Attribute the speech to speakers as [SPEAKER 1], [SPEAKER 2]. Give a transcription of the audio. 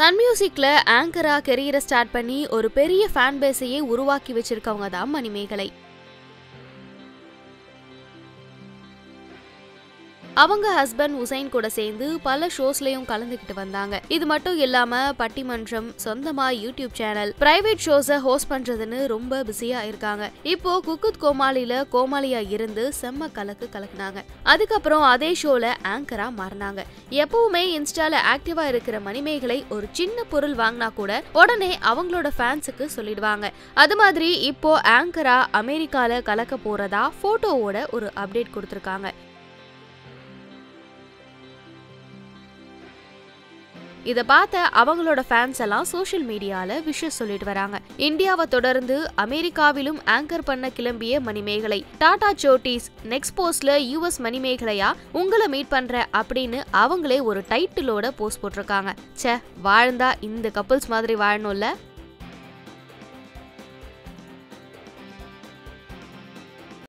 [SPEAKER 1] Sun மியூசிக்ல ஆங்கரா கெரியரை start பண்ணி ஒரு பெரிய ஃபேன் பேஸையே உருவாக்கி வச்சிருக்கவங்க தான் மணிமேகலை அவங்க ஹஸ்பண்ட் உசைன் கூட சேர்ந்து பல ஷோஸ்லயும் கலந்துக்கிட்டு வந்தாங்க இது மட்டும் இல்லாம பட்டிமன்றம் சொந்தமா YouTube channel private shows host பண்றதுன்னு ரொம்ப பிஸியா இருக்காங்க இப்போ குக்குத் கோமாளில கோமாளியா இருந்து செம்ம கலக்கு கலக்குனாங்க அதுக்கப்புறம் அதே ஷோல ஆங்கரா மாறினாங்க எப்பவுமே இன்ஸ்டால ஆக்டிவா இருக்கிற மணிமேகலை ஒரு சின்ன பொருள் வாங்கினா கூட உடனே அவங்களோட ஃபேன்ஸுக்கு சொல்லிடுவாங்க அது மாதிரி இப்போ ஆங்கரா அமெரிக்கால கலக்க போறதா போட்டோவோட ஒரு அப்டேட் கொடுத்திருக்காங்க இதை பார்த்த அவங்களோட ஃபேன்ஸ் எல்லாம் சோஷியல் மீடியால விஷஸ் சொல்லிட்டு வராங்க இந்தியாவை தொடர்ந்து அமெரிக்காவிலும் ஆங்கர் பண்ண கிளம்பிய மணிமேகலை டாடா சோட்டீஸ் நெக்ஸ்ட் போஸ்ட்ல யூஎஸ் மணிமேகலையா உங்களை மீட் பண்ற அப்படின்னு அவங்களே ஒரு டைட்டிலோட போஸ்ட் போட்டிருக்காங்க ச்சே வாழ்ந்தா இந்த கப்பல்ஸ் மாதிரி வாழணும்ல